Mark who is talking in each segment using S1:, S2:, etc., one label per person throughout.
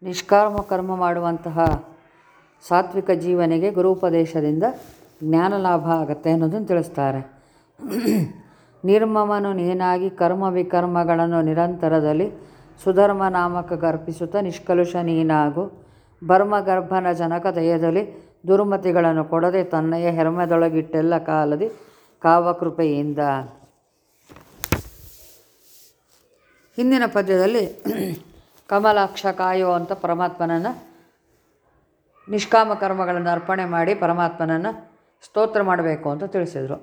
S1: ನಿಷ್ಕಾಮ ಕರ್ಮ ಮಾಡುವಂತಹ ಸಾತ್ವಿಕ ಜೀವನಿಗೆ ಗುರುಪದೇಶದಿಂದ ಜ್ಞಾನ ಲಾಭ ಆಗತ್ತೆ ಅನ್ನೋದನ್ನು ತಿಳಿಸ್ತಾರೆ ನಿರ್ಮಮನು ನೀನಾಗಿ ಕರ್ಮ ವಿಕರ್ಮಗಳನ್ನು ನಿರಂತರದಲ್ಲಿ ಸುಧರ್ಮ ನಾಮಕ ಅರ್ಪಿಸುತ್ತಾ ನಿಷ್ಕಲುಷ ನೀನಾಗು ಬರ್ಮಗರ್ಭನ ಜನಕ ದಯದಲ್ಲಿ ದುರ್ಮತಿಗಳನ್ನು ಕೊಡದೆ ತನ್ನಯ ಹೆರ್ಮೆದೊಳಗಿಟ್ಟೆಲ್ಲ ಕಾಲದಿ ಕಾವಕೃಪೆಯಿಂದ ಹಿಂದಿನ ಪದ್ಯದಲ್ಲಿ ಕಮಲಾಕ್ಷ ಕಾಯೋ ಅಂತ ಪರಮಾತ್ಮನನ್ನು ನಿಷ್ಕಾಮ ಕರ್ಮಗಳನ್ನು ಅರ್ಪಣೆ ಮಾಡಿ ಪರಮಾತ್ಮನನ್ನು ಸ್ತೋತ್ರ ಮಾಡಬೇಕು ಅಂತ ತಿಳಿಸಿದರು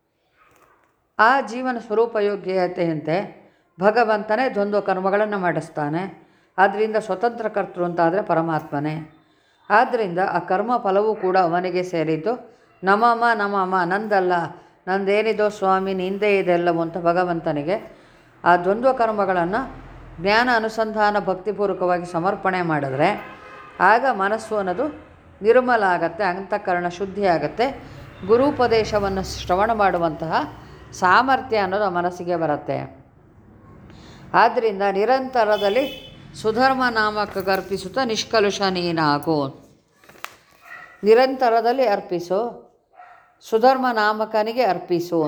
S1: ಆ ಜೀವನ ಸ್ವರೂಪ ಯೋಗ್ಯತೆಯಂತೆ ಭಗವಂತನೇ ದ್ವಂದ್ವ ಕರ್ಮಗಳನ್ನು ಮಾಡಿಸ್ತಾನೆ ಆದ್ದರಿಂದ ಸ್ವತಂತ್ರ ಕರ್ತೃ ಅಂತಾದರೆ ಪರಮಾತ್ಮನೇ ಆದ್ದರಿಂದ ಆ ಕರ್ಮ ಫಲವೂ ಕೂಡ ಅವನಿಗೆ ಸೇರಿದ್ದು ನಮಮ ನಮಮ ನಂದಲ್ಲ ನಂದೇನಿದೋ ಸ್ವಾಮಿ ನಿಂದೇ ಇದೆಲ್ಲವೂ ಅಂತ ಭಗವಂತನಿಗೆ ಆ ದ್ವಂದ್ವ ಕರ್ಮಗಳನ್ನು ಜ್ಞಾನ ಅನುಸಂಧಾನ ಭಕ್ತಿಪೂರ್ವಕವಾಗಿ ಸಮರ್ಪಣೆ ಮಾಡಿದ್ರೆ ಆಗ ಮನಸ್ಸು ಅನ್ನೋದು ನಿರ್ಮಲ ಆಗತ್ತೆ ಅಂತಃಕರಣ ಶುದ್ಧಿ ಆಗತ್ತೆ ಗುರುಪದೇಶವನ್ನು ಶ್ರವಣ ಮಾಡುವಂತಹ ಸಾಮರ್ಥ್ಯ ಅನ್ನೋದು ಆ ಮನಸ್ಸಿಗೆ ಬರುತ್ತೆ ಆದ್ದರಿಂದ ನಿರಂತರದಲ್ಲಿ ಸುಧರ್ಮ ನಾಮಕ ಅರ್ಪಿಸುತ್ತಾ ನಿಷ್ಕಲುಷ ನೀನಾಗು ನಿರಂತರದಲ್ಲಿ ಅರ್ಪಿಸು ಸುಧರ್ಮ ನಾಮಕನಿಗೆ ಅರ್ಪಿಸು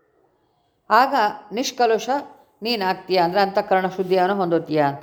S1: ಆಗ ನಿಷ್ಕಲುಷ ನೀನಾಗ್ತೀಯ ಅಂದರೆ ಅಂತಃಕರಣ ಶುದ್ಧಿಯನ್ನು ಹೊಂದುತ್ತೀಯ ಅಂತ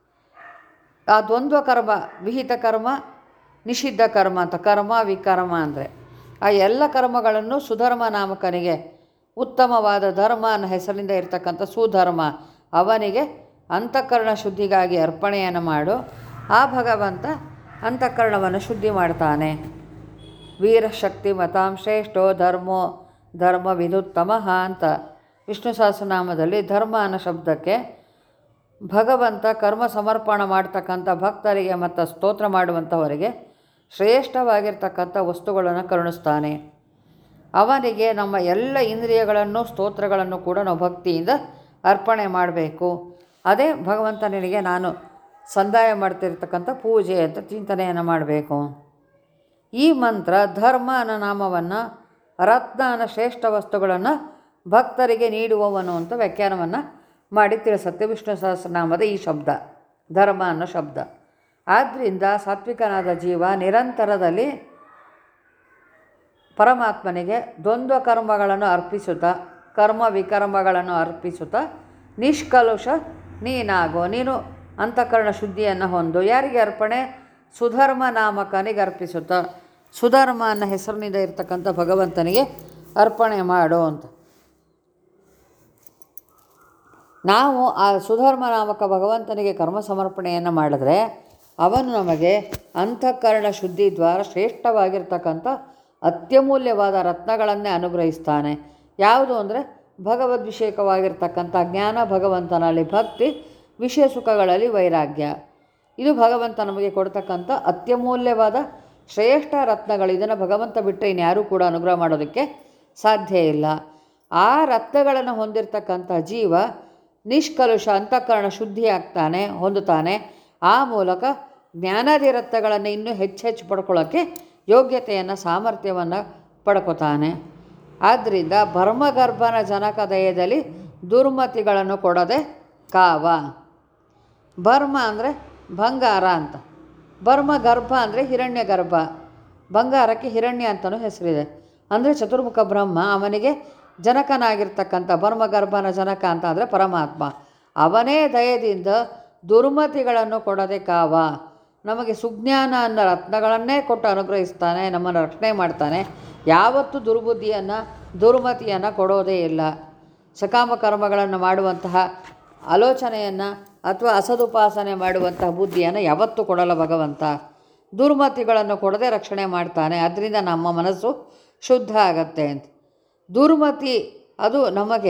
S1: ಆ ದ್ವಂದ್ವ ಕರ್ಮ ವಿಹಿತ ಕರ್ಮ ನಿಷಿದ್ಧ ಕರ್ಮ ಅಂತ ಕರ್ಮ ವಿಕರ್ಮ ಅಂದರೆ ಆ ಎಲ್ಲ ಕರ್ಮಗಳನ್ನು ಸುಧರ್ಮ ನಾಮಕನಿಗೆ ಉತ್ತಮವಾದ ಧರ್ಮ ಅನ್ನೋ ಹೆಸರಿಂದ ಇರ್ತಕ್ಕಂಥ ಸುಧರ್ಮ ಅವನಿಗೆ ಅಂತಃಕರಣ ಶುದ್ಧಿಗಾಗಿ ಅರ್ಪಣೆಯನ್ನು ಮಾಡು ಆ ಭಗವಂತ ಅಂತಃಕರಣವನ್ನು ಶುದ್ಧಿ ಮಾಡ್ತಾನೆ ವೀರಶಕ್ತಿ ಮತಾಂ ಶ್ರೇಷ್ಠೋ ಧರ್ಮೋ ಧರ್ಮ ವಿದುತ್ತಮಃ ಅಂತ ವಿಷ್ಣು ಸಹಸ್ರನಾಮದಲ್ಲಿ ಧರ್ಮ ಅನ್ನೋ ಶಬ್ದಕ್ಕೆ ಭಗವಂತ ಕರ್ಮ ಸಮರ್ಪಣ ಮಾಡ್ತಕ್ಕಂಥ ಭಕ್ತರಿಗೆ ಮತ್ತು ಸ್ತೋತ್ರ ಮಾಡುವಂಥವರಿಗೆ ಶ್ರೇಷ್ಠವಾಗಿರ್ತಕ್ಕಂಥ ವಸ್ತುಗಳನ್ನು ಕರುಣಿಸ್ತಾನೆ ಅವನಿಗೆ ನಮ್ಮ ಎಲ್ಲ ಇಂದ್ರಿಯಗಳನ್ನು ಸ್ತೋತ್ರಗಳನ್ನು ಕೂಡ ನಾವು ಭಕ್ತಿಯಿಂದ ಅರ್ಪಣೆ ಮಾಡಬೇಕು ಅದೇ ಭಗವಂತನಿಗೆ ನಾನು ಸಂದಾಯ ಮಾಡ್ತಿರ್ತಕ್ಕಂಥ ಪೂಜೆ ಅಂತ ಚಿಂತನೆಯನ್ನು ಮಾಡಬೇಕು ಈ ಮಂತ್ರ ಧರ್ಮ ಅನ್ನೋ ನಾಮವನ್ನು ರತ್ನ ಅನ್ನೋ ಶ್ರೇಷ್ಠ ವಸ್ತುಗಳನ್ನು ಭಕ್ತರಿಗೆ ನೀಡುವವನು ಅಂತ ವ್ಯಾಖ್ಯಾನವನ್ನು ಮಾಡಿ ತಿಳಿಸುತ್ತೆ ವಿಷ್ಣು ಸಹಸ್ರನಾಮದ ಈ ಶಬ್ದ ಧರ್ಮ ಅನ್ನೋ ಶಬ್ದ ಆದ್ದರಿಂದ ಸಾತ್ವಿಕನಾದ ಜೀವ ನಿರಂತರದಲ್ಲಿ ಪರಮಾತ್ಮನಿಗೆ ದ್ವಂದ್ವ ಕರ್ಮಗಳನ್ನು ಅರ್ಪಿಸುತ್ತಾ ಕರ್ಮ ವಿಕರ್ಮಗಳನ್ನು ಅರ್ಪಿಸುತ್ತಾ ನಿಷ್ಕಲುಷ ನೀನಾಗೋ ನೀನು ಅಂತಃಕರಣ ಶುದ್ಧಿಯನ್ನು ಹೊಂದು ಯಾರಿಗೆ ಅರ್ಪಣೆ ಸುಧರ್ಮ ನಾಮಕನಿಗೆ ಅರ್ಪಿಸುತ್ತಾ ಸುಧರ್ಮ ಅನ್ನೋ ಹೆಸರಿನಿಂದ ಇರ್ತಕ್ಕಂಥ ಭಗವಂತನಿಗೆ ಅರ್ಪಣೆ ಮಾಡು ಅಂತ ನಾವು ಆ ಸುಧರ್ಮ ನಾಮಕ ಭಗವಂತನಿಗೆ ಕರ್ಮ ಸಮರ್ಪಣೆಯನ್ನು ಮಾಡಿದ್ರೆ ಅವನು ನಮಗೆ ಅಂತಃಕರಣ ಶುದ್ಧಿ ದ್ವಾರ ಶ್ರೇಷ್ಠವಾಗಿರ್ತಕ್ಕಂಥ ಅತ್ಯಮೂಲ್ಯವಾದ ರತ್ನಗಳನ್ನೇ ಅನುಗ್ರಹಿಸ್ತಾನೆ ಯಾವುದು ಅಂದರೆ ಭಗವದ್ವಿಷೇಕವಾಗಿರ್ತಕ್ಕಂಥ ಜ್ಞಾನ ಭಗವಂತನಲ್ಲಿ ಭಕ್ತಿ ವಿಷಯ ಸುಖಗಳಲ್ಲಿ ವೈರಾಗ್ಯ ಇದು ಭಗವಂತ ನಮಗೆ ಕೊಡ್ತಕ್ಕಂಥ ಅತ್ಯಮೂಲ್ಯವಾದ ಶ್ರೇಷ್ಠ ರತ್ನಗಳು ಇದನ್ನು ಭಗವಂತ ಬಿಟ್ಟರೆ ಇನ್ಯಾರೂ ಕೂಡ ಅನುಗ್ರಹ ಮಾಡೋದಕ್ಕೆ ಸಾಧ್ಯ ಇಲ್ಲ ಆ ರತ್ನಗಳನ್ನು ಹೊಂದಿರತಕ್ಕಂಥ ಜೀವ ನಿಷ್ಕಲುಷ ಅಂತಃಕರಣ ಶುದ್ಧಿ ಆಗ್ತಾನೆ ಹೊಂದುತ್ತಾನೆ ಆ ಮೂಲಕ ಜ್ಞಾನಾದಿ ರತ್ನಗಳನ್ನು ಇನ್ನೂ ಹೆಚ್ಚು ಹೆಚ್ಚು ಪಡ್ಕೊಳ್ಳೋಕ್ಕೆ ಯೋಗ್ಯತೆಯನ್ನು ಸಾಮರ್ಥ್ಯವನ್ನು ಪಡ್ಕೋತಾನೆ ಆದ್ದರಿಂದ ಭರ್ಮಗರ್ಭನ ಜನಕ ದಯದಲ್ಲಿ ದುರ್ಮತಿಗಳನ್ನು ಕೊಡದೆ ಕಾವ ಬರ್ಮ ಅಂದರೆ ಬಂಗಾರ ಅಂತ ಬರ್ಮ ಗರ್ಭ ಅಂದರೆ ಹಿರಣ್ಯ ಗರ್ಭ ಬಂಗಾರಕ್ಕೆ ಹಿರಣ್ಯ ಅಂತಲೂ ಹೆಸರಿದೆ ಅಂದರೆ ಚತುರ್ಮುಖ ಬ್ರಹ್ಮ ಅವನಿಗೆ ಜನಕನಾಗಿರ್ತಕ್ಕಂಥ ಬರ್ಮಗರ್ಭನ ಜನಕ ಅಂತ ಅಂದರೆ ಪರಮಾತ್ಮ ಅವನೇ ದಯದಿಂದ ದುರ್ಮತಿಗಳನ್ನು ಕೊಡದೆ ಕಾವ ನಮಗೆ ಸುಜ್ಞಾನ ಅನ್ನೋ ರತ್ನಗಳನ್ನೇ ಕೊಟ್ಟು ಅನುಗ್ರಹಿಸ್ತಾನೆ ನಮ್ಮನ್ನು ರಕ್ಷಣೆ ಮಾಡ್ತಾನೆ ಯಾವತ್ತೂ ದುರ್ಬುದ್ಧಿಯನ್ನು ದುರ್ಮತಿಯನ್ನು ಕೊಡೋದೇ ಇಲ್ಲ ಸಕಾಮ ಕರ್ಮಗಳನ್ನು ಮಾಡುವಂತಹ ಆಲೋಚನೆಯನ್ನು ಅಥವಾ ಅಸದುಪಾಸನೆ ಮಾಡುವಂತಹ ಬುದ್ಧಿಯನ್ನು ಯಾವತ್ತೂ ಕೊಡಲ್ಲ ಭಗವಂತ ದುರ್ಮತಿಗಳನ್ನು ಕೊಡದೆ ರಕ್ಷಣೆ ಮಾಡ್ತಾನೆ ಅದರಿಂದ ನಮ್ಮ ಮನಸ್ಸು ಶುದ್ಧ ಆಗತ್ತೆ ಅಂತ ದುರ್ಮತಿ ಅದು ನಮಗೆ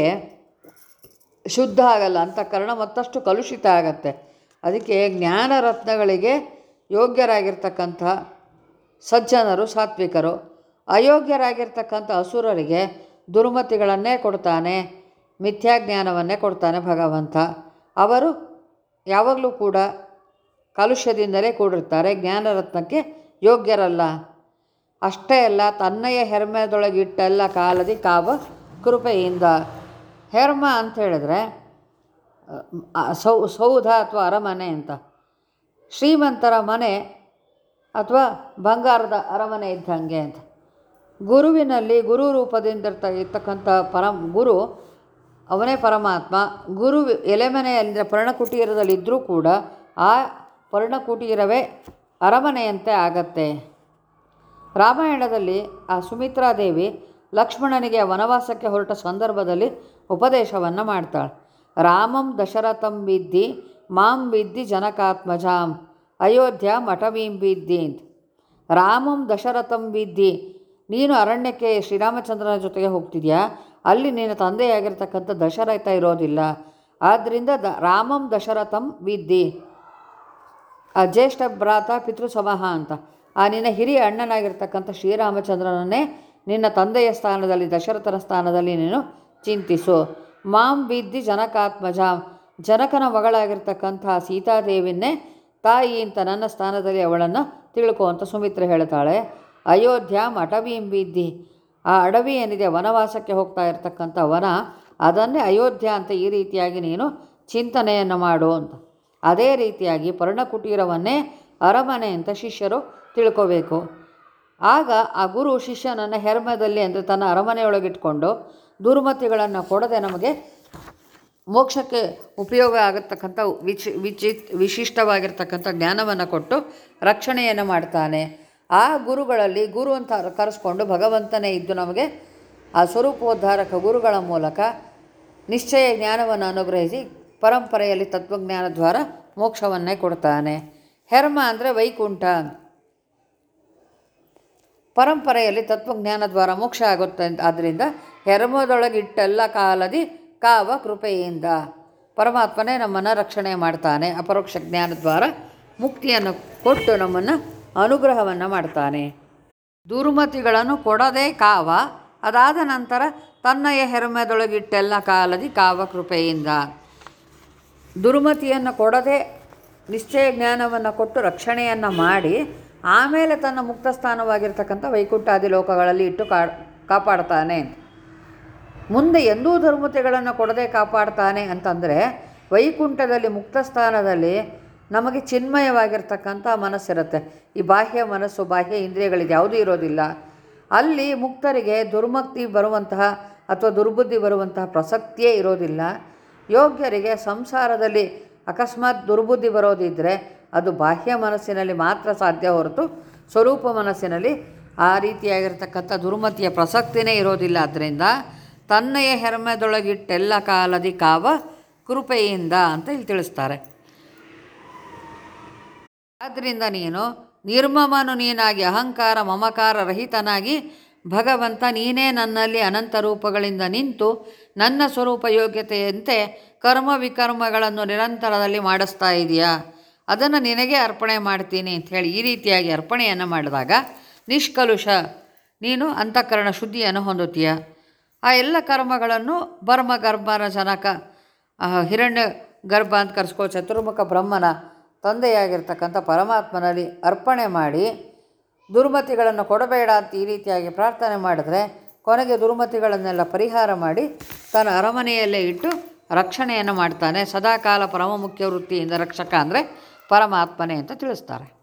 S1: ಶುದ್ಧ ಆಗಲ್ಲ ಅಂತಃಕರಣ ಮತ್ತಷ್ಟು ಕಲುಷಿತ ಆಗತ್ತೆ ಅದಕ್ಕೆ ಜ್ಞಾನ ರತ್ನಗಳಿಗೆ ಯೋಗ್ಯರಾಗಿರ್ತಕ್ಕಂಥ ಸಜ್ಜನರು ಸಾತ್ವಿಕರು ಅಯೋಗ್ಯರಾಗಿರ್ತಕ್ಕಂಥ ಅಸುರರಿಗೆ ದುರ್ಮತಿಗಳನ್ನೇ ಕೊಡ್ತಾನೆ ಮಿಥ್ಯಾಜ್ಞಾನವನ್ನೇ ಕೊಡ್ತಾನೆ ಭಗವಂತ ಅವರು ಯಾವಾಗಲೂ ಕೂಡ ಕಲುಷ್ಯದಿಂದಲೇ ಕೂಡಿರ್ತಾರೆ ಜ್ಞಾನರತ್ನಕ್ಕೆ ಯೋಗ್ಯರಲ್ಲ ಅಷ್ಟೇ ಅಲ್ಲ ತನ್ನಯ ಹೆರ್ಮೆದೊಳಗಿಟ್ಟೆಲ್ಲ ಕಾಲದಿ ಕಾವ ಕೃಪೆಯಿಂದ ಹೆರ್ಮ ಅಂತ ಹೇಳಿದ್ರೆ ಆ, ಸೌ ಸೌಧ ಅಥವಾ ಅರಮನೆ ಅಂತ ಶ್ರೀಮಂತರ ಮನೆ ಅಥವಾ ಬಂಗಾರದ ಅರಮನೆ ಇದ್ದಂಗೆ ಅಂತ ಗುರುವಿನಲ್ಲಿ ಗುರು ರೂಪದಿಂದ ಇರ್ತಕ್ಕಂಥ ಪರಂ ಗುರು ಅವನೇ ಪರಮಾತ್ಮ ಗುರು ಎಲೆಮನೆಯಲ್ಲಿದ್ದ ಪರ್ಣಕುಟೀರದಲ್ಲಿದ್ದರೂ ಕೂಡ ಆ ಪರ್ಣಕುಟೀರವೇ ಅರಮನೆಯಂತೆ ಆಗತ್ತೆ ರಾಮಾಯಣದಲ್ಲಿ ಆ ಸುಮಿತ್ರಾದೇವಿ ಲಕ್ಷ್ಮಣನಿಗೆ ವನವಾಸಕ್ಕೆ ಹೊರಟ ಸಂದರ್ಭದಲ್ಲಿ ಉಪದೇಶವನ್ನು ಮಾಡ್ತಾಳೆ ರಾಮಂ ದಶರಥಂ ವಿದ್ದಿ ಮಾಂ ವಿದ್ದಿ ಜನಕಾತ್ಮಜಾಂ ಅಯೋಧ್ಯ ಮಠವೀಂ ವಿದ್ದಿ ಅಂತ ರಾಮಂ ದಶರಥಂ ವಿದ್ದಿ ನೀನು ಅರಣ್ಯಕ್ಕೆ ಶ್ರೀರಾಮಚಂದ್ರನ ಜೊತೆಗೆ ಹೋಗ್ತಿದ್ಯಾ ಅಲ್ಲಿ ನಿನ್ನ ತಂದೆಯಾಗಿರ್ತಕ್ಕಂಥ ದಶರಥ ಇರೋದಿಲ್ಲ ಆದ್ದರಿಂದ ದ ರಾಮಂ ದಶರಥಂ ವಿದ್ದಿ ಆ ಜ್ಯೇಷ್ಠ ಭ್ರಾತ ಪಿತೃಸಮಹ ಅಂತ ಆ ನಿನ್ನ ಹಿರಿಯ ಅಣ್ಣನಾಗಿರ್ತಕ್ಕಂಥ ಶ್ರೀರಾಮಚಂದ್ರನನ್ನೇ ನಿನ್ನ ತಂದೆಯ ಸ್ಥಾನದಲ್ಲಿ ದಶರಥನ ಸ್ಥಾನದಲ್ಲಿ ನೀನು ಚಿಂತಿಸು ಮಾಂ ವಿದ್ದಿ ಜನಕಾತ್ಮಜ ಜನಕನ ಮಗಳಾಗಿರ್ತಕ್ಕಂಥ ಸೀತಾದೇವಿಯನ್ನೇ ತಾಯಿ ಅಂತ ನನ್ನ ಸ್ಥಾನದಲ್ಲಿ ಅವಳನ್ನು ತಿಳ್ಕೊ ಅಂತ ಸುಮಿತ್ರೆ ಹೇಳ್ತಾಳೆ ಅಯೋಧ್ಯ ಮಠವೀಂ ವಿದ್ದಿ ಆ ಅಡವಿ ಏನಿದೆ ವನವಾಸಕ್ಕೆ ಹೋಗ್ತಾ ಇರ್ತಕ್ಕಂಥ ವನ ಅದನ್ನೇ ಅಯೋಧ್ಯ ಅಂತ ಈ ರೀತಿಯಾಗಿ ನೀನು ಚಿಂತನೆಯನ್ನು ಮಾಡು ಅಂತ ಅದೇ ರೀತಿಯಾಗಿ ಪರ್ಣಕುಟೀರವನ್ನೇ ಅರಮನೆ ಅಂತ ಶಿಷ್ಯರು ತಿಳ್ಕೋಬೇಕು ಆಗ ಆ ಗುರು ಶಿಷ್ಯನನ್ನು ಹೆರ್ಮದಲ್ಲಿ ಅಂದರೆ ತನ್ನ ಅರಮನೆಯೊಳಗಿಟ್ಕೊಂಡು ದುರ್ಮತಿಗಳನ್ನು ಕೊಡದೆ ನಮಗೆ ಮೋಕ್ಷಕ್ಕೆ ಉಪಯೋಗ ಆಗತಕ್ಕಂಥ ವಿಚಿ ವಿಚಿತ್ ವಿಶಿಷ್ಟವಾಗಿರ್ತಕ್ಕಂಥ ಜ್ಞಾನವನ್ನು ಕೊಟ್ಟು ರಕ್ಷಣೆಯನ್ನು ಮಾಡ್ತಾನೆ ಆ ಗುರುಗಳಲ್ಲಿ ಗುರು ಅಂತ ಕರೆಸ್ಕೊಂಡು ಭಗವಂತನೇ ಇದ್ದು ನಮಗೆ ಆ ಸ್ವರೂಪೋದ್ಧಾರಕ ಗುರುಗಳ ಮೂಲಕ ನಿಶ್ಚಯ ಜ್ಞಾನವನ್ನು ಅನುಗ್ರಹಿಸಿ ಪರಂಪರೆಯಲ್ಲಿ ತತ್ವಜ್ಞಾನ ದ್ವಾರ ಮೋಕ್ಷವನ್ನೇ ಕೊಡ್ತಾನೆ ಹೆರ್ಮ ಅಂದರೆ ವೈಕುಂಠ ಪರಂಪರೆಯಲ್ಲಿ ತತ್ವಜ್ಞಾನ ದ್ವಾರ ಮೋಕ್ಷ ಆಗುತ್ತೆ ಅಂತ ಆದ್ದರಿಂದ ಹೆರ್ಮದೊಳಗಿಟ್ಟೆಲ್ಲ ಕಾಲದಿ ಕಾವ ಕೃಪೆಯಿಂದ ಪರಮಾತ್ಮನೇ ನಮ್ಮನ್ನು ರಕ್ಷಣೆ ಮಾಡ್ತಾನೆ ಅಪರೋಕ್ಷ ಜ್ಞಾನ ದ್ವಾರ ಮುಕ್ತಿಯನ್ನು ಕೊಟ್ಟು ನಮ್ಮನ್ನು ಅನುಗ್ರಹವನ್ನು ಮಾಡ್ತಾನೆ ದುರ್ಮತಿಗಳನ್ನು ಕೊಡದೆ ಕಾವ ಅದಾದ ನಂತರ ತನ್ನಯ ಹೆರ್ಮೆದೊಳಗಿಟ್ಟೆಲ್ಲ ಕಾಲದಿ ಕಾವ ಕೃಪೆಯಿಂದ ದುರ್ಮತಿಯನ್ನು ಕೊಡದೆ ನಿಶ್ಚಯ ಜ್ಞಾನವನ್ನು ಕೊಟ್ಟು ರಕ್ಷಣೆಯನ್ನು ಮಾಡಿ ಆಮೇಲೆ ತನ್ನ ಮುಕ್ತ ಸ್ಥಾನವಾಗಿರ್ತಕ್ಕಂಥ ವೈಕುಂಠಾದಿ ಲೋಕಗಳಲ್ಲಿ ಇಟ್ಟು ಕಾ ಕಾಪಾಡ್ತಾನೆ ಮುಂದೆ ಎಂದೂ ಧರ್ಮತೆಗಳನ್ನು ಕೊಡದೆ ಕಾಪಾಡ್ತಾನೆ ಅಂತಂದರೆ ವೈಕುಂಠದಲ್ಲಿ ಮುಕ್ತ ಸ್ಥಾನದಲ್ಲಿ ನಮಗೆ ಚಿನ್ಮಯವಾಗಿರ್ತಕ್ಕಂಥ ಮನಸ್ಸಿರುತ್ತೆ ಈ ಬಾಹ್ಯ ಮನಸ್ಸು ಬಾಹ್ಯ ಇಂದ್ರಿಯಗಳಿಗೆ ಯಾವುದೂ ಇರೋದಿಲ್ಲ ಅಲ್ಲಿ ಮುಕ್ತರಿಗೆ ದುರ್ಮಕ್ತಿ ಬರುವಂತಹ ಅಥವಾ ದುರ್ಬುದ್ಧಿ ಬರುವಂತಹ ಪ್ರಸಕ್ತಿಯೇ ಇರೋದಿಲ್ಲ ಯೋಗ್ಯರಿಗೆ ಸಂಸಾರದಲ್ಲಿ ಅಕಸ್ಮಾತ್ ದುರ್ಬುದ್ಧಿ ಬರೋದಿದ್ದರೆ ಅದು ಬಾಹ್ಯ ಮನಸ್ಸಿನಲ್ಲಿ ಮಾತ್ರ ಸಾಧ್ಯ ಹೊರತು ಸ್ವರೂಪ ಮನಸ್ಸಿನಲ್ಲಿ ಆ ರೀತಿಯಾಗಿರ್ತಕ್ಕಂಥ ದುರ್ಮತಿಯ ಪ್ರಸಕ್ತಿನೇ ಇರೋದಿಲ್ಲ ಆದ್ದರಿಂದ ತನ್ನಯ ಹೆರ್ಮೆದೊಳಗಿಟ್ಟೆಲ್ಲ ಕಾಲದಿ ಕಾವ ಕೃಪೆಯಿಂದ ಅಂತ ಇಲ್ಲಿ ತಿಳಿಸ್ತಾರೆ ಆದ್ದರಿಂದ ನೀನು ನಿರ್ಮಮನು ನೀನಾಗಿ ಅಹಂಕಾರ ಮಮಕಾರ ರಹಿತನಾಗಿ ಭಗವಂತ ನೀನೇ ನನ್ನಲ್ಲಿ ಅನಂತ ರೂಪಗಳಿಂದ ನಿಂತು ನನ್ನ ಸ್ವರೂಪ ಯೋಗ್ಯತೆಯಂತೆ ಕರ್ಮ ವಿಕರ್ಮಗಳನ್ನು ನಿರಂತರದಲ್ಲಿ ಮಾಡಿಸ್ತಾ ಇದೆಯಾ ಅದನ್ನು ನಿನಗೆ ಅರ್ಪಣೆ ಮಾಡ್ತೀನಿ ಅಂಥೇಳಿ ಈ ರೀತಿಯಾಗಿ ಅರ್ಪಣೆಯನ್ನು ಮಾಡಿದಾಗ ನಿಷ್ಕಲುಷ ನೀನು ಅಂತಃಕರಣ ಶುದ್ಧಿಯನ್ನು ಹೊಂದುತ್ತೀಯ ಆ ಎಲ್ಲ ಕರ್ಮಗಳನ್ನು ಬರ್ಮ ಗರ್ಭನ ಜನಕ ಆ, ಹಿರಣ್ಯ ಗರ್ಭ ಅಂತ ಕರೆಸ್ಕೋ ಚತುರ್ಮುಖ ಬ್ರಹ್ಮನ ತಂದೆಯಾಗಿರ್ತಕ್ಕಂಥ ಪರಮಾತ್ಮನಲ್ಲಿ ಅರ್ಪಣೆ ಮಾಡಿ ದುರ್ಮತಿಗಳನ್ನು ಕೊಡಬೇಡ ಅಂತ ಈ ರೀತಿಯಾಗಿ ಪ್ರಾರ್ಥನೆ ಮಾಡಿದ್ರೆ ಕೊನೆಗೆ ದುರ್ಮತಿಗಳನ್ನೆಲ್ಲ ಪರಿಹಾರ ಮಾಡಿ ತನ್ನ ಅರಮನೆಯಲ್ಲೇ ಇಟ್ಟು ರಕ್ಷಣೆಯನ್ನು ಮಾಡ್ತಾನೆ ಸದಾಕಾಲ ಪರಮ ಮುಖ್ಯ ವೃತ್ತಿಯಿಂದ ರಕ್ಷಕ ಅಂದರೆ ಪರಮಾತ್ಮನೇ ಅಂತ ತಿಳಿಸ್ತಾರೆ